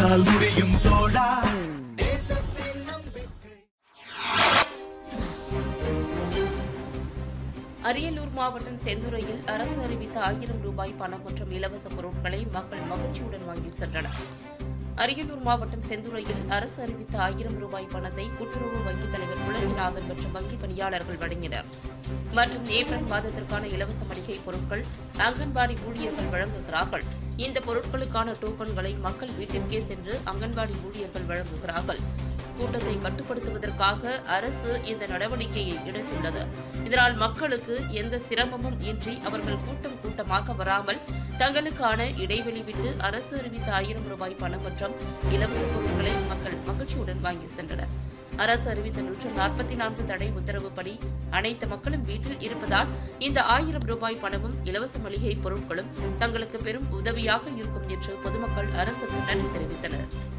உன்னால் முடியும் தோழா அரியலூர் மாவட்டம் செந்துறையில் அரசு அறிவித்த ஆயிரம் ரூபாய் பணம் மற்றும் இலவச பொருட்களை மக்கள் மகிழ்ச்சியுடன் வாங்கி சென்றனர் அரியலூர் மாவட்டம் செந்துறையில் அரசு அறிவித்த ஆயிரம் ரூபாய் பணத்தை கூட்டுறவு வங்கித் தலைவர் முழங்கிநாதன் மற்றும் வங்கி பணியாளர்கள் வழங்கினர் மற்றும் ஏப்ரல் மாதத்திற்கான இலவச மளிகை பொருட்கள் அங்கன்வாடி ஊழியர்கள் வழங்குகிறார்கள் இந்த பொருட்களுக்கான டோக்கன்களை மக்கள் வீட்டிற்கே சென்று அங்கன்வாடி ஊழியர்கள் வழங்குகிறார்கள் கூட்டத்தை கட்டுப்படுத்துவதற்காக அரசு இந்த நடவடிக்கையை எடுத்துள்ளது இதனால் மக்களுக்கு எந்த சிரமமும் இன்றி அவர்கள் கூட்டம் கூட்டமாக வராமல் தங்களுக்கான இடைவெளி விட்டு அரசு அறிவித்த ஆயிரம் ரூபாய் பணம் மற்றும் இலவச பொருட்களை மக்கள் மகிழ்ச்சியுடன் வாங்கி சென்றனர் அரசு அறிவித்த நூற்று நாற்பத்தி நான்கு தடை உத்தரவுப்படி அனைத்து மக்களும் வீட்டில் இருப்பதால் இந்த ஆயிரம் ரூபாய் பணமும் இலவச மளிகை பொருட்களும் தங்களுக்கு பெரும் உதவியாக இருக்கும் என்று பொதுமக்கள் அரசுக்கு நன்றி தெரிவித்தனர்